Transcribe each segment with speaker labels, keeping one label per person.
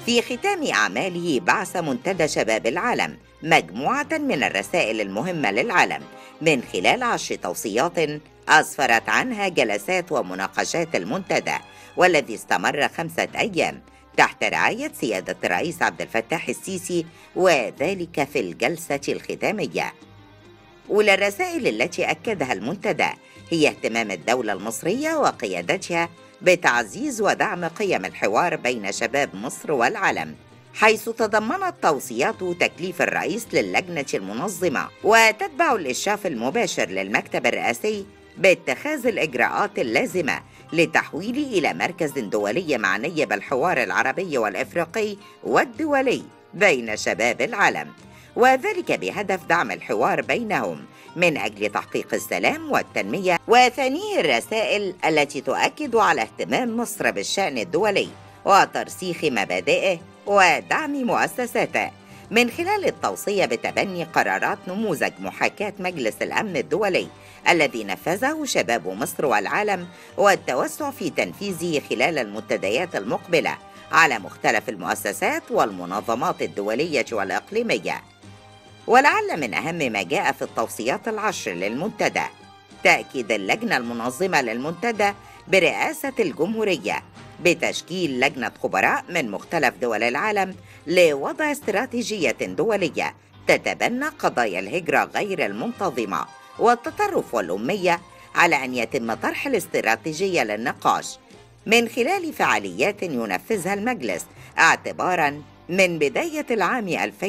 Speaker 1: في ختام أعماله بعث منتدى شباب العالم مجموعة من الرسائل المهمة للعالم من خلال عشر توصيات أسفرت عنها جلسات ومناقشات المنتدى والذي استمر خمسة أيام تحت رعاية سيادة الرئيس عبد الفتاح السيسي وذلك في الجلسة الختامية أولى الرسائل التي أكدها المنتدى هي اهتمام الدولة المصرية وقيادتها بتعزيز ودعم قيم الحوار بين شباب مصر والعالم حيث تضمنت توصيات تكليف الرئيس للجنة المنظمة وتتبع الإشراف المباشر للمكتب الرئاسي باتخاذ الإجراءات اللازمة لتحويله إلى مركز دولي معني بالحوار العربي والإفريقي والدولي بين شباب العالم وذلك بهدف دعم الحوار بينهم من أجل تحقيق السلام والتنمية وثانيه الرسائل التي تؤكد على اهتمام مصر بالشأن الدولي وترسيخ مبادئه ودعم مؤسساته من خلال التوصية بتبني قرارات نموذج محاكاة مجلس الأمن الدولي الذي نفذه شباب مصر والعالم والتوسع في تنفيذه خلال المنتديات المقبلة على مختلف المؤسسات والمنظمات الدولية والإقليمية ولعل من أهم ما جاء في التوصيات العشر للمنتدى تأكيد اللجنة المنظمة للمنتدى برئاسة الجمهورية بتشكيل لجنة خبراء من مختلف دول العالم لوضع استراتيجية دولية تتبنى قضايا الهجرة غير المنتظمة والتطرف والأمية على أن يتم طرح الاستراتيجية للنقاش من خلال فعاليات ينفذها المجلس اعتبارا من بداية العام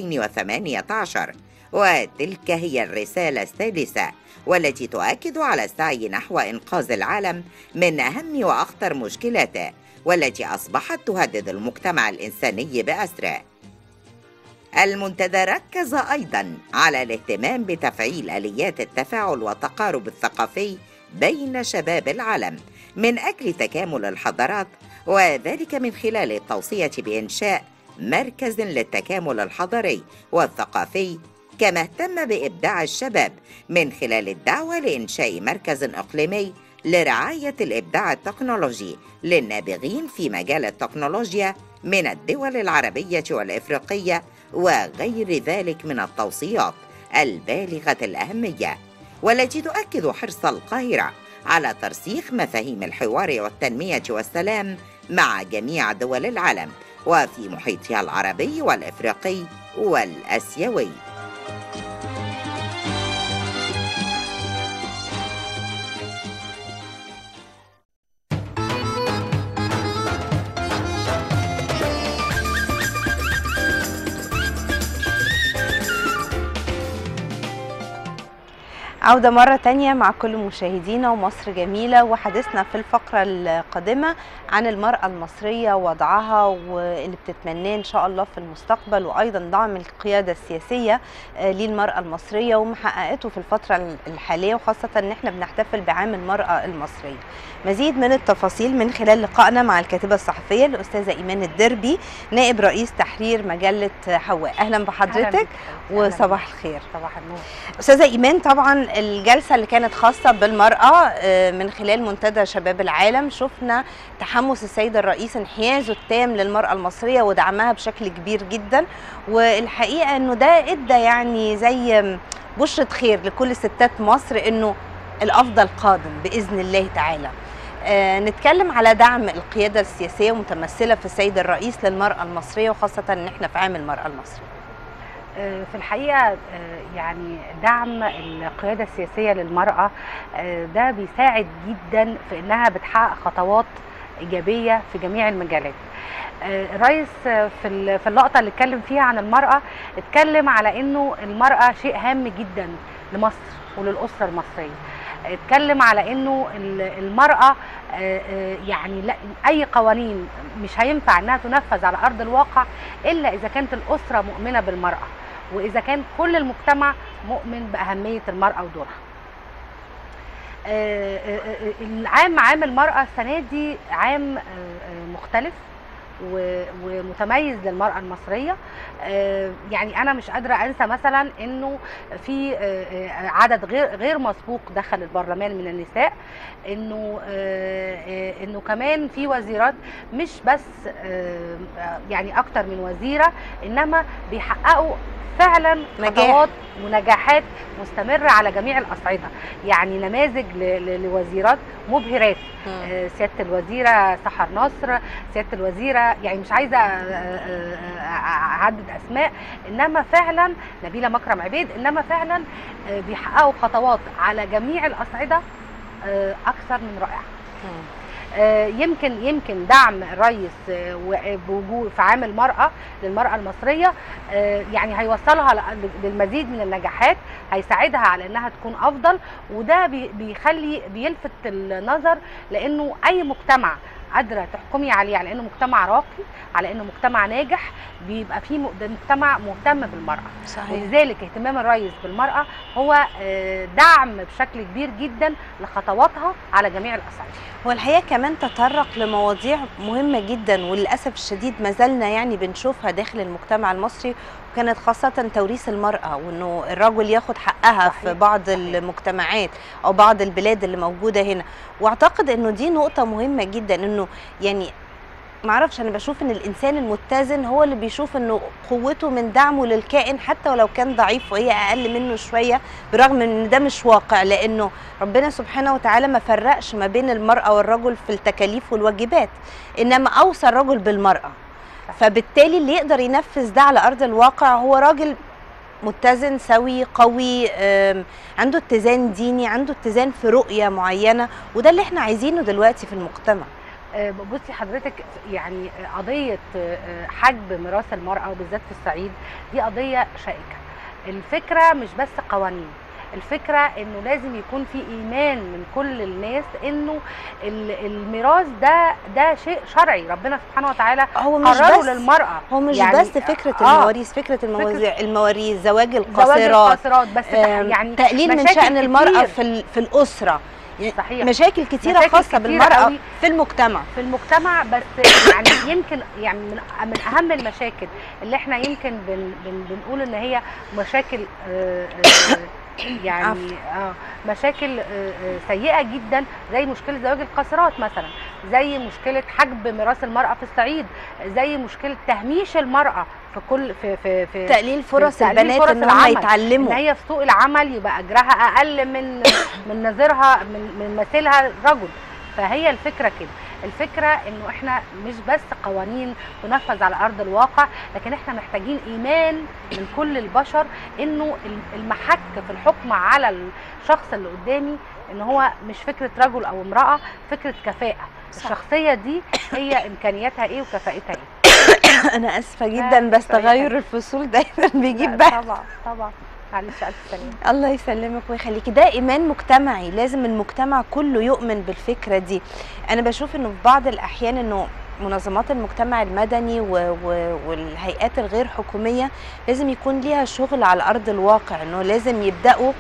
Speaker 1: 2018 وتلك هي الرسالة السادسة والتي تؤكد على السعي نحو إنقاذ العالم من أهم وأخطر مشكلاته والتي أصبحت تهدد المجتمع الإنساني بأسره المنتدى ركز أيضا على الاهتمام بتفعيل آليات التفاعل والتقارب الثقافي بين شباب العالم من أجل تكامل الحضارات وذلك من خلال التوصية بإنشاء مركز للتكامل الحضاري والثقافي كما اهتم بإبداع الشباب من خلال الدعوة لإنشاء مركز إقليمي لرعاية الإبداع التكنولوجي للنابغين في مجال التكنولوجيا من الدول العربية والإفريقية وغير ذلك من التوصيات البالغة الأهمية والتي تؤكد حرص القاهرة على ترسيخ مفاهيم الحوار والتنمية والسلام مع جميع دول العالم وفي محيطها العربي والإفريقي والآسيوي
Speaker 2: عودة مرة تانية مع كل مشاهدينا ومصر جميلة وحديثنا في الفقرة القادمة عن المرأة المصرية ووضعها واللي بتتمناه إن شاء الله في المستقبل وأيضا دعم القيادة السياسية للمرأة المصرية ومحققته في الفترة الحالية وخاصة إن إحنا بنحتفل بعام المرأة المصرية مزيد من التفاصيل من خلال لقائنا مع الكاتبة الصحفية الأستاذة إيمان الدربي نائب رئيس تحرير مجلة حواء أهلا بحضرتك وصباح الخير
Speaker 3: صباح النور
Speaker 2: أستاذة إيمان طبعا الجلسة اللي كانت خاصة بالمرأة من خلال منتدى شباب العالم شفنا تحمس السيد الرئيس انحيازه التام للمرأة المصرية ودعمها بشكل كبير جدا والحقيقة أنه ده إدى يعني زي بشرة خير لكل ستات مصر أنه الأفضل قادم بإذن الله تعالى آه نتكلم على دعم القيادة السياسية متمثلة في السيد الرئيس للمرأة المصرية وخاصة أن احنا في عام المرأة المصرية
Speaker 3: في الحقيقة يعني دعم القيادة السياسية للمرأة ده بيساعد جدا في انها بتحقق خطوات ايجابية في جميع المجالات الرئيس في في اللقطة اللي اتكلم فيها عن المرأة اتكلم على انه المرأة شيء هام جدا لمصر وللأسرة المصرية اتكلم على انه المرأة يعني لا اي قوانين مش هينفع انها تنفذ على ارض الواقع الا اذا كانت الاسرة مؤمنة بالمرأة واذا كان كل المجتمع مؤمن باهمية المرأة ودورها العام عام المرأة السنة دي عام مختلف و- ومتميز للمراه المصريه آه، يعني انا مش قادره انسى مثلا انه في آه، آه، عدد غير غير مسبوق دخل البرلمان من النساء انه آه، آه، انه كمان في وزيرات مش بس آه، آه، يعني اكتر من وزيره انما بيحققوا فعلا
Speaker 2: نجاح.
Speaker 3: خطوات ونجاحات مستمره على جميع الاصعده يعني نماذج ل- ل- لوزيرات مبهرات آه، سياده الوزيره سحر نصر سياده الوزيره يعني مش عايزه آه، آه، آه، اعدد اسماء انما فعلا نبيله مكرم عبيد انما فعلا آه، بيحققوا خطوات على جميع الاصعده آه، اكثر من رائعه آه، يمكن يمكن دعم الرئيس آه، و- بوجود في عام المرأة للمرأة المصرية آه، يعني هيوصلها ل- للمزيد من النجاحات هيساعدها على انها تكون افضل وده بي- بيخلي بيلفت النظر لانه اي مجتمع قادره تحكمي عليه على انه مجتمع راقي على انه مجتمع ناجح بيبقى فيه م- ده مجتمع مهتم بالمراه
Speaker 2: صحيح
Speaker 3: ولذلك اهتمام الرئيس بالمراه هو آه، دعم بشكل كبير جدا لخطواتها على جميع الاصعده
Speaker 2: هو الحقيقه كمان تطرق لمواضيع مهمه جدا وللاسف الشديد ما زلنا يعني بنشوفها داخل المجتمع المصري وكانت خاصه توريث المراه وانه الرجل ياخد حقها
Speaker 3: صحيح.
Speaker 2: في بعض المجتمعات او بعض البلاد اللي موجوده هنا واعتقد انه دي نقطه مهمه جدا انه يعني معرفش انا بشوف ان الانسان المتزن هو اللي بيشوف انه قوته من دعمه للكائن حتى ولو كان ضعيف وهي اقل منه شويه برغم ان ده مش واقع لانه ربنا سبحانه وتعالى ما فرقش ما بين المراه والرجل في التكاليف والواجبات انما اوصى الرجل بالمراه
Speaker 3: صح.
Speaker 2: فبالتالي اللي يقدر ينفذ ده على ارض الواقع هو راجل متزن سوي قوي آم، عنده اتزان ديني عنده اتزان في رؤيه معينه وده اللي احنا عايزينه دلوقتي في المجتمع
Speaker 3: آه، بصي حضرتك يعني قضية آه، حجب ميراث المرأة وبالذات في الصعيد دي قضية شائكة الفكرة مش بس قوانين الفكرة انه لازم يكون في ايمان من كل الناس انه ال- الميراث ده ده شيء شرعي ربنا سبحانه وتعالى
Speaker 2: هو مش
Speaker 3: قرره
Speaker 2: بس
Speaker 3: للمرأة
Speaker 2: هو مش
Speaker 3: يعني-
Speaker 2: بس فكره
Speaker 3: آه.
Speaker 2: المواريث فكره المواريث المواريث زواج
Speaker 3: زواج
Speaker 2: القاصرات
Speaker 3: القاصرات بس
Speaker 2: آم،
Speaker 3: يعني
Speaker 2: تقليل من
Speaker 3: مشاكل
Speaker 2: شأن المرأة
Speaker 3: كتير.
Speaker 2: في ال- في الأسرة يعني
Speaker 3: صحيح
Speaker 2: مشاكل كتيرة
Speaker 3: مشاكل
Speaker 2: خاصة
Speaker 3: كتيرة
Speaker 2: بالمرأة
Speaker 3: قوي.
Speaker 2: في المجتمع
Speaker 3: في المجتمع بس يعني يمكن يعني من من اهم المشاكل اللي احنا يمكن بن بن بنقول ان هي مشاكل آه، آه، يعني اه مشاكل آه، آه، سيئه جدا زي مشكله زواج القاصرات مثلا زي مشكله حجب ميراث المراه في الصعيد زي مشكله تهميش المراه في كل في في في
Speaker 2: تقليل فرص
Speaker 3: تقليل
Speaker 2: البنات
Speaker 3: فرص
Speaker 2: ان هم
Speaker 3: العمل. ان
Speaker 2: يتعلموا
Speaker 3: هي في سوق العمل يبقى اجرها اقل من من نظيرها من من مثيلها رجل فهي الفكره كده الفكره انه احنا مش بس قوانين تنفذ على ارض الواقع لكن احنا محتاجين ايمان من كل البشر انه المحك في الحكم على الشخص اللي قدامي ان هو مش فكره رجل او امراه فكره كفاءه
Speaker 2: صح.
Speaker 3: الشخصيه دي هي امكانياتها ايه وكفاءتها ايه
Speaker 2: انا اسفة جدا بس
Speaker 3: مش أي
Speaker 2: تغير
Speaker 3: حاجة.
Speaker 2: الفصول دايما بيجيب
Speaker 3: لا،
Speaker 2: بحث
Speaker 3: طبعا طبعا معلش الف سلامه
Speaker 2: الله يسلمك ويخليكي ده ايمان مجتمعي لازم المجتمع كله يؤمن بالفكره دي انا بشوف انه في بعض الاحيان انه منظمات المجتمع المدني و... و... والهيئات الغير حكوميه لازم يكون ليها شغل على ارض الواقع انه لازم يبداوا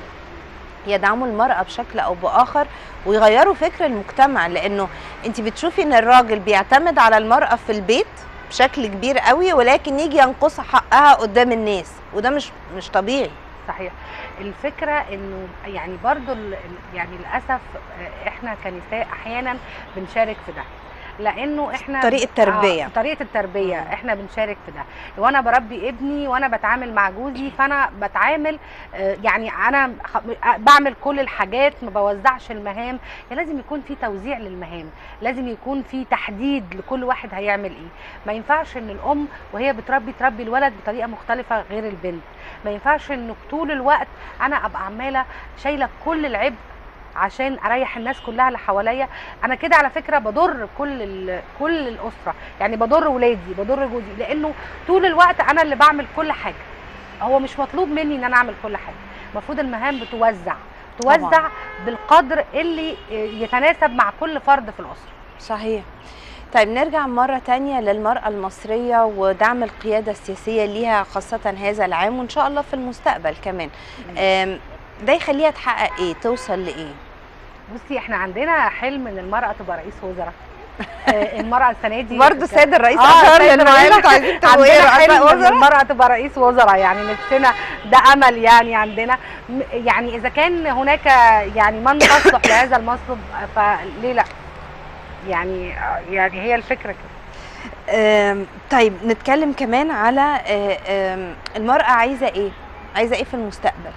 Speaker 2: يدعموا المرأة بشكل أو بآخر ويغيروا فكر المجتمع لأنه أنت بتشوفي إن الراجل بيعتمد على المرأة في البيت بشكل كبير قوي ولكن يجي ينقص حقها قدام الناس وده مش مش طبيعي
Speaker 3: صحيح الفكره انه يعني برضو ال- ال- يعني للاسف آه، احنا كنساء احيانا بنشارك في ده لانه احنا
Speaker 2: طريقة تربية.
Speaker 3: آه طريقه التربيه
Speaker 2: مم.
Speaker 3: احنا بنشارك في ده وانا بربي ابني وانا بتعامل مع جوزي فانا بتعامل آه، يعني انا خ- آه، بعمل كل الحاجات ما بوزعش المهام يعني لازم يكون في توزيع للمهام لازم يكون في تحديد لكل واحد هيعمل ايه ما ينفعش ان الام وهي بتربي تربي الولد بطريقه مختلفه غير البنت ما ينفعش انه طول الوقت انا ابقى عماله شايله كل العبء عشان اريح الناس كلها اللي حواليا انا كده على فكره بضر كل ال- كل الاسره يعني بضر ولادي بضر جوزي لانه طول الوقت انا اللي بعمل كل حاجه هو مش مطلوب مني ان انا اعمل كل حاجه المفروض المهام بتوزع توزع
Speaker 2: طبعاً.
Speaker 3: بالقدر اللي يتناسب مع كل فرد في الاسره
Speaker 2: صحيح طيب نرجع مرة تانية للمرأة المصرية ودعم القيادة السياسية ليها خاصة هذا العام وإن شاء الله في المستقبل كمان آم، ده يخليها تحقق إيه توصل لإيه
Speaker 3: بصي احنا عندنا حلم ان المراه تبقى رئيس وزراء آه، المراه السنه دي
Speaker 2: برضه السيد الرئيس
Speaker 3: آه،
Speaker 2: اشار
Speaker 3: السيد
Speaker 2: للمعين
Speaker 3: الرئيس
Speaker 2: انتوا عايزين تبقوا ايه
Speaker 3: عندنا
Speaker 2: رؤساء
Speaker 3: حلم إن
Speaker 2: وزراء
Speaker 3: المرأة تبقى رئيس وزراء يعني نفسنا ده أمل يعني عندنا م- يعني إذا كان هناك يعني من تصلح لهذا المنصب فليه لا؟ يعني يعني هي الفكرة كده
Speaker 2: آم، طيب نتكلم كمان على آه، آم، المرأة عايزة ايه؟ عايزة ايه في المستقبل؟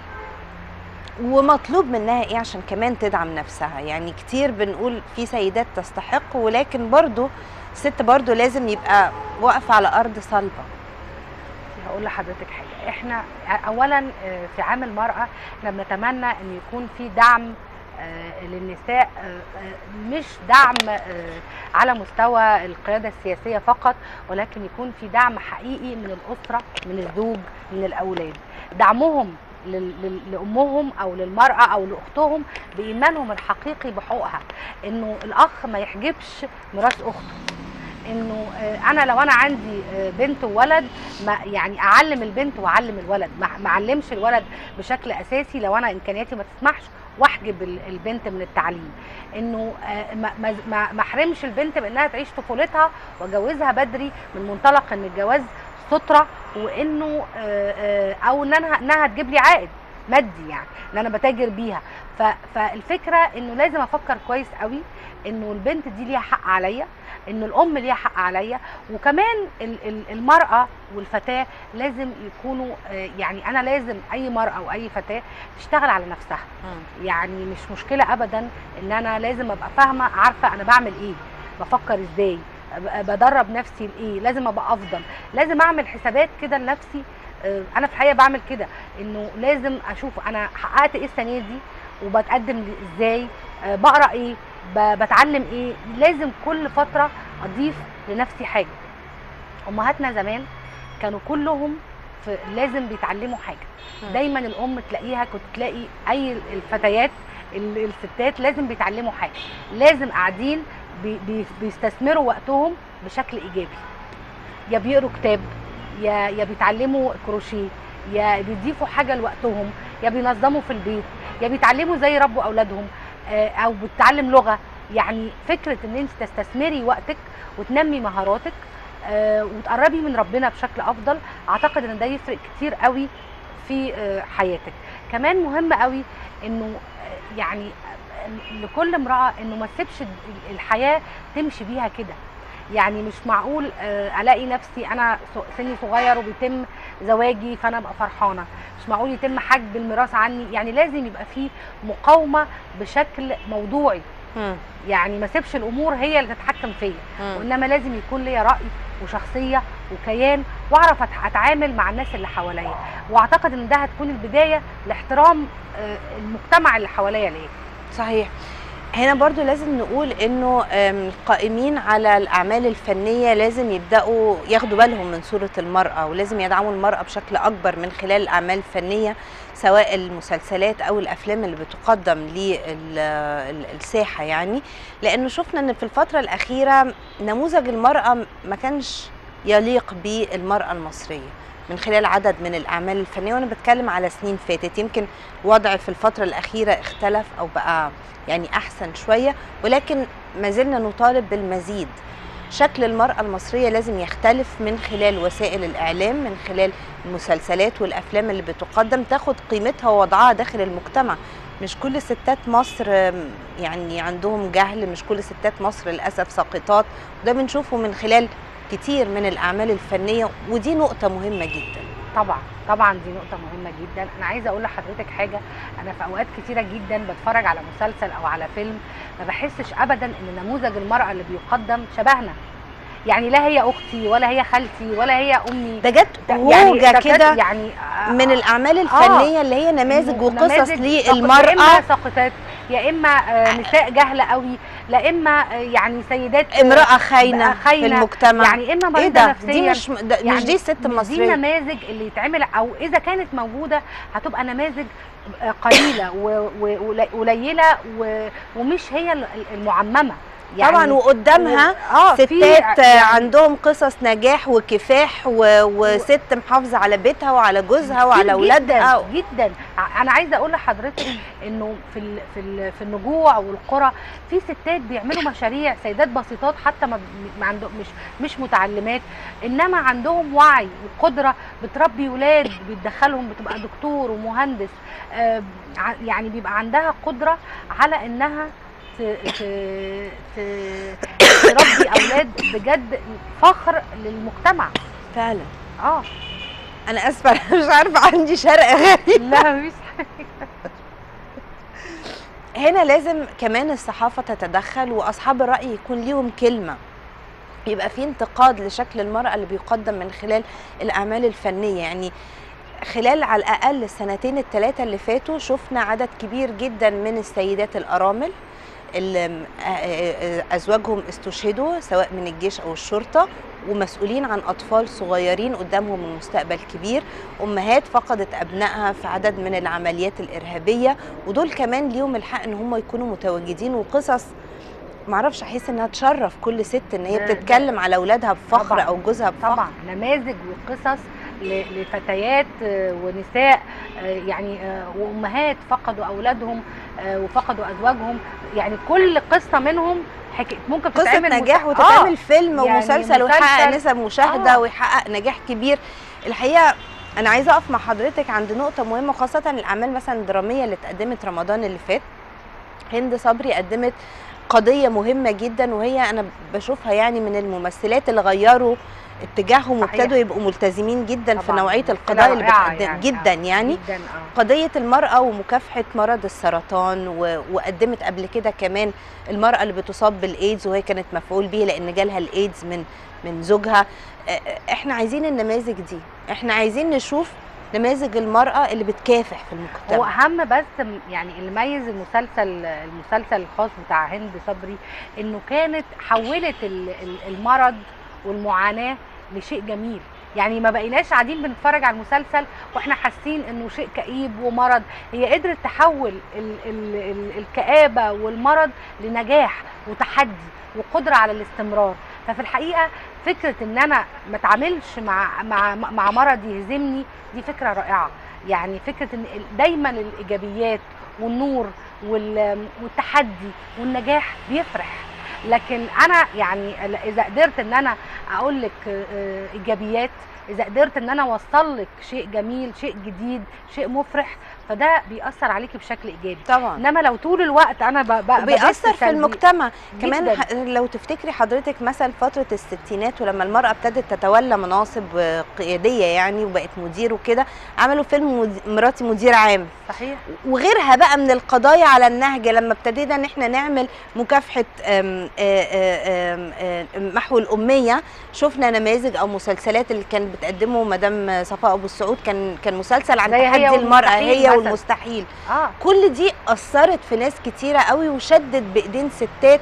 Speaker 2: ومطلوب منها ايه عشان كمان تدعم نفسها يعني كتير بنقول في سيدات تستحق ولكن برضو الست برضو لازم يبقى واقفة على أرض صلبة
Speaker 3: هقول لحضرتك حاجة احنا أولا آه، في عام المرأة احنا بنتمنى إن يكون في دعم آه، للنساء آه، آه، مش دعم آه، على مستوى القيادة السياسية فقط ولكن يكون في دعم حقيقي من الأسرة من الزوج من الأولاد دعمهم لل- لل- لأمهم أو للمرأة أو لأختهم بإيمانهم الحقيقي بحقوقها إنه الأخ ما يحجبش ميراث أخته انه آه، انا لو انا عندي آه، بنت وولد ما يعني اعلم البنت واعلم الولد ما ما اعلمش الولد بشكل اساسي لو انا امكانياتي ما تسمحش واحجب ال- البنت من التعليم انه آه، ما ما- ما ما احرمش البنت بانها تعيش طفولتها واجوزها بدري من منطلق ان الجواز ستره وانه آه، آه، او ان انا انها تجيب لي عائد مادي يعني ان انا بتاجر بيها ف- فالفكره انه لازم افكر كويس قوي انه البنت دي ليها حق عليا ان الام ليها حق عليا وكمان ال- ال- المراه والفتاه لازم يكونوا آه، يعني انا لازم اي مراه او اي فتاه تشتغل على نفسها يعني مش مشكله ابدا ان انا لازم ابقى فاهمه عارفه انا بعمل ايه بفكر ازاي أبقى بدرب نفسي لايه لازم ابقى افضل لازم اعمل حسابات كده لنفسي آه، انا في الحقيقه بعمل كده انه لازم اشوف انا حققت ايه السنه دي وبتقدم ازاي آه، بقرا ايه ب- بتعلم ايه لازم كل فتره اضيف لنفسي حاجه امهاتنا زمان كانوا كلهم في لازم بيتعلموا حاجه
Speaker 2: مم.
Speaker 3: دايما الام تلاقيها كنت تلاقي اي الفتيات ال- الستات لازم بيتعلموا حاجه لازم قاعدين بي بي بيستثمروا وقتهم بشكل ايجابي يا بيقروا كتاب يا يا بيتعلموا كروشيه يا بيضيفوا حاجه لوقتهم يا بينظموا في البيت يا بيتعلموا زي يربوا اولادهم آه، او بتتعلم لغه يعني فكره ان انت تستثمري وقتك وتنمي مهاراتك آه، وتقربي من ربنا بشكل افضل اعتقد ان ده يفرق كتير قوي في آه، حياتك كمان مهم قوي انه آه، يعني آه، لكل امراه انه ما تسيبش ال- الحياه تمشي بيها كده يعني مش معقول آه، الاقي نفسي انا س- سني صغير وبيتم زواجي فانا ابقى فرحانه مش معقول يتم حجب الميراث عني يعني لازم يبقى في مقاومه بشكل موضوعي
Speaker 2: مم.
Speaker 3: يعني ما سيبش الامور هي اللي تتحكم فيا
Speaker 2: مم.
Speaker 3: وانما لازم يكون ليا راي وشخصيه وكيان واعرف أت- اتعامل مع الناس اللي حواليا واعتقد ان ده هتكون البدايه لاحترام آه، المجتمع اللي حواليا ليا
Speaker 2: صحيح هنا برضو لازم نقول انه آم، القائمين على الاعمال الفنيه لازم يبداوا ياخدوا بالهم من صوره المراه ولازم يدعموا المراه بشكل اكبر من خلال الاعمال الفنيه سواء المسلسلات او الافلام اللي بتقدم للساحه يعني لانه شفنا ان في الفتره الاخيره نموذج المراه ما كانش يليق بالمراه المصريه من خلال عدد من الاعمال الفنيه وانا بتكلم على سنين فاتت يمكن وضع في الفتره الاخيره اختلف او بقى يعني احسن شويه ولكن ما زلنا نطالب بالمزيد شكل المرأة المصرية لازم يختلف من خلال وسائل الإعلام من خلال المسلسلات والأفلام اللي بتقدم تاخد قيمتها ووضعها داخل المجتمع مش كل ستات مصر آم، يعني عندهم جهل مش كل ستات مصر للأسف ساقطات وده بنشوفه من خلال كتير من الأعمال الفنية ودي نقطة مهمة جدا
Speaker 3: طبعا طبعا دي نقطة مهمة جدا أنا عايزة أقول لحضرتك حاجة أنا في أوقات كتيرة جدا بتفرج على مسلسل أو على فيلم ما بحسش أبدا إن نموذج المرأة اللي بيقدم شبهنا يعني لا هي أختي ولا هي خالتي ولا هي أمي
Speaker 2: ده جت
Speaker 3: ده
Speaker 2: هوجة
Speaker 3: ده كانت
Speaker 2: كده
Speaker 3: يعني آه،
Speaker 2: من الأعمال الفنية اللي هي نماذج وقصص
Speaker 3: نماذج ساق- يا
Speaker 2: للمرأة
Speaker 3: إما ساقطات يا إما آه، نساء جهلة قوي لا إما آه، يعني سيدات
Speaker 2: امرأة خاينة,
Speaker 3: بقى خاينة،
Speaker 2: في المجتمع
Speaker 3: يعني إما
Speaker 2: ايه
Speaker 3: مريضة
Speaker 2: ده
Speaker 3: نفسيا
Speaker 2: دي مش ده
Speaker 3: يعني
Speaker 2: مش دي الست
Speaker 3: مش دي
Speaker 2: المصرية
Speaker 3: نماذج اللي يتعمل او اذا كانت موجوده هتبقى نماذج قليله و- و- وقليله و- ومش هي ال- المعممه
Speaker 2: طبعا وقدامها
Speaker 3: اه في
Speaker 2: ستات
Speaker 3: يعني
Speaker 2: عندهم قصص نجاح وكفاح و... وست محافظه على بيتها وعلى جوزها وعلى
Speaker 3: كتير
Speaker 2: اولادها
Speaker 3: جدا, جدا ع- انا عايزه اقول لحضرتك انه في ال في ال في النجوع والقرى في ستات بيعملوا مشاريع سيدات بسيطات حتى ما ما عندهم مش مش متعلمات انما عندهم وعي وقدره بتربي ولاد بتدخلهم بتبقى دكتور ومهندس آه، ع- يعني بيبقى عندها قدره على انها ت- ت- ت- تربي اولاد بجد فخر للمجتمع
Speaker 2: فعلا
Speaker 3: اه
Speaker 2: انا اسفه أنا مش عارفه عندي شرق غريب
Speaker 3: لا مش
Speaker 2: هنا لازم كمان الصحافه تتدخل واصحاب الراي يكون ليهم كلمه يبقى في انتقاد لشكل المراه اللي بيقدم من خلال الاعمال الفنيه يعني خلال على الاقل السنتين الثلاثه اللي فاتوا شفنا عدد كبير جدا من السيدات الارامل اللي م- آ- آ- آ- ازواجهم استشهدوا سواء من الجيش او الشرطه ومسؤولين عن اطفال صغيرين قدامهم المستقبل كبير امهات فقدت ابنائها في عدد من العمليات الارهابيه ودول كمان ليهم الحق ان هم يكونوا متواجدين وقصص معرفش احس انها تشرف كل ست ان هي
Speaker 3: ده- ده-
Speaker 2: بتتكلم على اولادها بفخر
Speaker 3: طبعاً.
Speaker 2: او جوزها بفخر
Speaker 3: طبعا نماذج وقصص ل- لفتيات آه، ونساء آه، يعني آه، وامهات فقدوا اولادهم آه، وفقدوا ازواجهم يعني كل قصه منهم حكي ممكن
Speaker 2: قصه
Speaker 3: تتعمل مس-
Speaker 2: نجاح
Speaker 3: آه،
Speaker 2: وتتعمل فيلم
Speaker 3: يعني
Speaker 2: ومسلسل ويحقق
Speaker 3: مسلسل.
Speaker 2: نسب مشاهده
Speaker 3: آه.
Speaker 2: ويحقق نجاح كبير الحقيقه انا عايزه اقف مع حضرتك عند نقطه مهمه خاصه الاعمال مثلا الدراميه اللي اتقدمت رمضان اللي فات هند صبري قدمت قضيه مهمه جدا وهي انا بشوفها يعني من الممثلات اللي غيروا اتجاههم
Speaker 3: صحيح.
Speaker 2: وابتدوا يبقوا ملتزمين جدا في
Speaker 3: طبعاً.
Speaker 2: نوعيه
Speaker 3: ممثلة
Speaker 2: القضايا اللي
Speaker 3: رائعة
Speaker 2: بتقدم
Speaker 3: يعني.
Speaker 2: جدا
Speaker 3: آه،
Speaker 2: يعني
Speaker 3: جدا اه
Speaker 2: قضية المرأة ومكافحة مرض السرطان و... وقدمت قبل كده كمان المرأة اللي بتصاب بالإيدز وهي كانت مفعول به لأن جالها الإيدز من من زوجها آه، آه، احنا عايزين النماذج دي احنا عايزين نشوف نماذج المرأة اللي بتكافح في
Speaker 3: هو
Speaker 2: المجتمع
Speaker 3: اهم بس م- يعني اللي ميز المسلسل المسلسل الخاص بتاع هند صبري انه كانت حولت ال- ال- المرض والمعاناه لشيء جميل يعني ما بقيناش قاعدين بنتفرج على المسلسل واحنا حاسين انه شيء كئيب ومرض هي قدرت تحول ال ال ال الكآبة والمرض لنجاح وتحدي وقدرة على الاستمرار ففي الحقيقة فكرة ان انا ما اتعاملش مع مع مع مرض يهزمني دي فكرة رائعة يعني فكرة ان ال- دايما الايجابيات والنور وال- والتحدي والنجاح بيفرح لكن انا يعني اذا قدرت ان انا اقول لك آه، ايجابيات اذا قدرت ان انا اوصل لك شيء جميل شيء جديد شيء مفرح فده بيأثر عليكي بشكل ايجابي
Speaker 2: طبعا
Speaker 3: انما لو طول الوقت انا ب- ب- بدس
Speaker 2: وبيأثر في
Speaker 3: سلبي-
Speaker 2: المجتمع كمان
Speaker 3: جداً.
Speaker 2: ح- لو تفتكري حضرتك مثلا فترة الستينات ولما المرأة ابتدت تتولى مناصب آه، قيادية يعني وبقت مدير وكده عملوا فيلم مد- مراتي مدير عام
Speaker 3: صحيح
Speaker 2: وغيرها بقى من القضايا على النهج لما ابتدينا ان احنا نعمل مكافحه آم، آه، آه، آم، آه، محو الاميه شفنا نماذج او مسلسلات اللي كانت بتقدمه مدام صفاء ابو السعود كان كان مسلسل عن
Speaker 3: زي هي
Speaker 2: تحدي المراه
Speaker 3: والمستحيل
Speaker 2: هي
Speaker 3: مثلاً.
Speaker 2: والمستحيل
Speaker 3: اه
Speaker 2: كل دي اثرت في ناس كتيره قوي وشدت بايدين ستات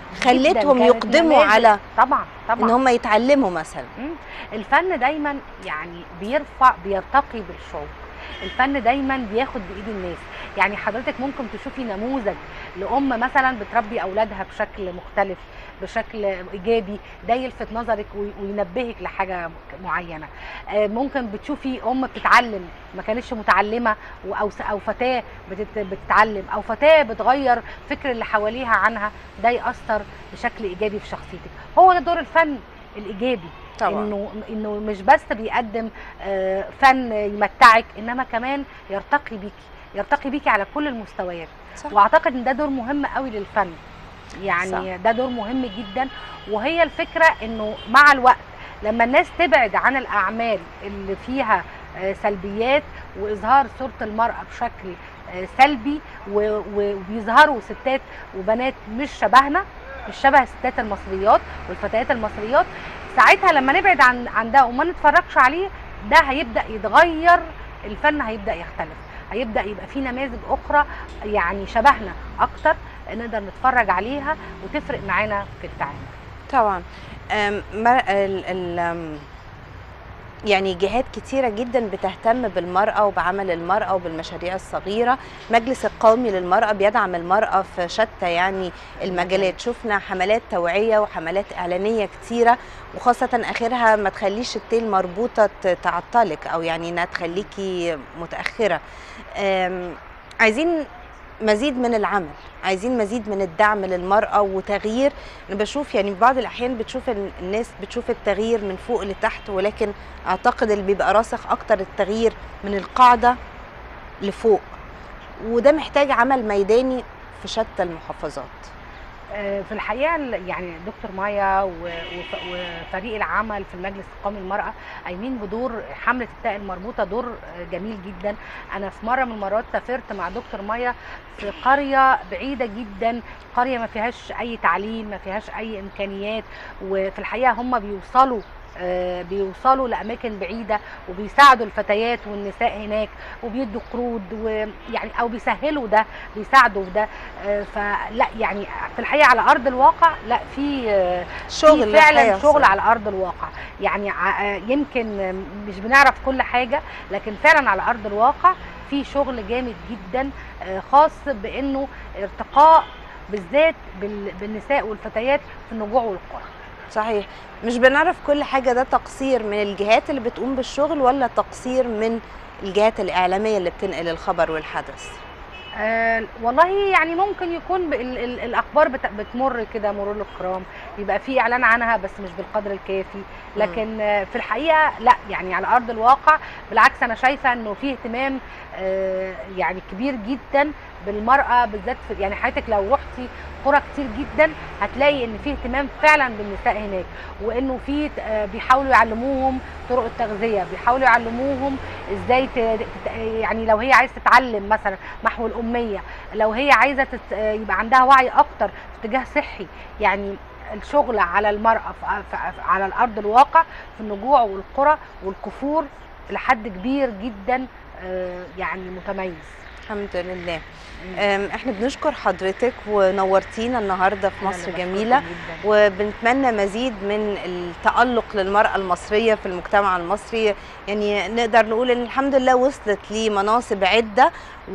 Speaker 2: خلتهم
Speaker 3: كانت
Speaker 2: يقدموا
Speaker 3: نماذج.
Speaker 2: على
Speaker 3: طبعا طبعا
Speaker 2: ان هم يتعلموا مثلا
Speaker 3: مم. الفن دايما يعني بيرفع بيرتقي بالشعوب الفن دايما بياخد بايد الناس يعني حضرتك ممكن تشوفي نموذج لام مثلا بتربي اولادها بشكل مختلف بشكل ايجابي ده يلفت نظرك وي- وينبهك لحاجه معينه آه، ممكن بتشوفي ام بتتعلم ما كانتش متعلمه و- او س- او فتاه بتت- بتتعلم او فتاه بتغير فكر اللي حواليها عنها ده ياثر بشكل ايجابي في شخصيتك هو ده دور الفن الايجابي انه انه مش بس بيقدم آه، فن يمتعك انما كمان يرتقي بيكي يرتقي بيكي على كل المستويات
Speaker 2: صح.
Speaker 3: واعتقد ان ده دور مهم قوي للفن يعني
Speaker 2: صح.
Speaker 3: ده دور مهم جدا وهي الفكره انه مع الوقت لما الناس تبعد عن الاعمال اللي فيها آه، سلبيات واظهار صوره المراه بشكل آه، سلبي و- و- وبيظهروا ستات وبنات مش شبهنا مش شبه الستات المصريات والفتيات المصريات ساعتها لما نبعد عن عن ده وما نتفرجش عليه ده هيبدا يتغير الفن هيبدا يختلف هيبدا يبقى في نماذج اخرى يعني شبهنا اكتر نقدر نتفرج عليها وتفرق معانا في التعامل
Speaker 2: طبعا أم، مر- ال- ال- أم، يعني جهات كتيرة جدا بتهتم بالمرأة وبعمل المرأة وبالمشاريع الصغيرة مجلس القومي للمرأة بيدعم المرأة في شتى يعني المجالات شفنا حملات توعية وحملات إعلانية كتيرة وخاصة آخرها ما تخليش التيل مربوطة ت- تعطلك أو يعني إنها تخليكي متأخرة أم، عايزين مزيد من العمل عايزين مزيد من الدعم للمرأة وتغيير أنا بشوف يعني في بعض الأحيان بتشوف ال- الناس بتشوف التغيير من فوق لتحت ولكن أعتقد اللي بيبقى راسخ أكتر التغيير من القاعدة لفوق وده محتاج عمل ميداني في شتى المحافظات
Speaker 3: آه، في الحقيقه ال- يعني دكتور مايا و- وف- وفريق العمل في المجلس القومي للمراه قايمين بدور حمله التاء المربوطه دور آه، جميل جدا انا في مره من المرات سافرت مع دكتور مايا في قريه بعيده جدا قريه ما فيهاش اي تعليم ما فيهاش اي امكانيات وفي الحقيقه هم بيوصلوا آه، بيوصلوا لاماكن بعيده وبيساعدوا الفتيات والنساء هناك وبيدوا قروض ويعني او بيسهلوا ده بيساعدوا في ده آه، فلا يعني في الحقيقه على ارض الواقع لا في آه،
Speaker 2: شغل
Speaker 3: في فعلا
Speaker 2: هيحصل.
Speaker 3: شغل على ارض الواقع يعني ع- آه، يمكن آه، مش بنعرف كل حاجه لكن فعلا على ارض الواقع في شغل جامد جدا آه، خاص بانه ارتقاء بالذات بال- بالنساء والفتيات في النجوع والقرى
Speaker 2: صحيح مش بنعرف كل حاجة ده تقصير من الجهات اللي بتقوم بالشغل ولا تقصير من الجهات الإعلامية اللي بتنقل الخبر والحدث
Speaker 3: آه والله يعني ممكن يكون ب- ال- ال- الاخبار بت- بتمر كده مرور الكرام يبقى في اعلان عنها بس مش بالقدر الكافي لكن آه في الحقيقه لا يعني على ارض الواقع بالعكس انا شايفه انه في اهتمام آه يعني كبير جدا بالمراه بالذات في يعني حضرتك لو رحتي قرى كتير جدا هتلاقي ان في اهتمام فعلا بالنساء هناك وانه في آه بيحاولوا يعلموهم طرق التغذيه بيحاولوا يعلموهم ازاي ت- تت- يعني لو هي عايزه تتعلم مثلا محو الاميه لو هي عايزه تت... يبقى عندها وعي اكتر في اتجاه صحي يعني الشغل على المراه في... في... على الارض الواقع في النجوع والقرى والكفور لحد كبير جدا آه، يعني متميز
Speaker 2: الحمد لله أم، احنا بنشكر حضرتك ونورتينا النهارده في
Speaker 3: أنا
Speaker 2: مصر
Speaker 3: اللي بشكركم
Speaker 2: جميله
Speaker 3: جداً.
Speaker 2: وبنتمنى مزيد من التألق للمرأة المصرية في المجتمع المصري يعني نقدر نقول ان الحمد لله وصلت لمناصب عدة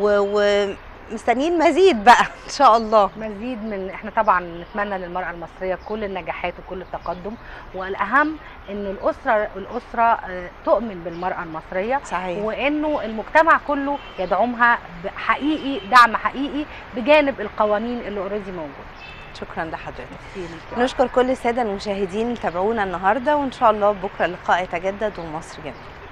Speaker 2: و- ومستنيين مزيد بقى ان شاء الله
Speaker 3: مزيد من احنا طبعا نتمنى للمراه المصريه كل النجاحات وكل التقدم والاهم ان الاسره الاسره آه، تؤمن بالمراه المصريه
Speaker 2: صحيح
Speaker 3: وانه المجتمع كله يدعمها حقيقي دعم حقيقي بجانب القوانين اللي اوريدي موجوده
Speaker 2: شكرا لحضرتك
Speaker 3: ميرسي ليكي.
Speaker 2: نشكر كل السادة المشاهدين اللي تابعونا النهارده وان شاء الله بكره اللقاء يتجدد ومصر جميل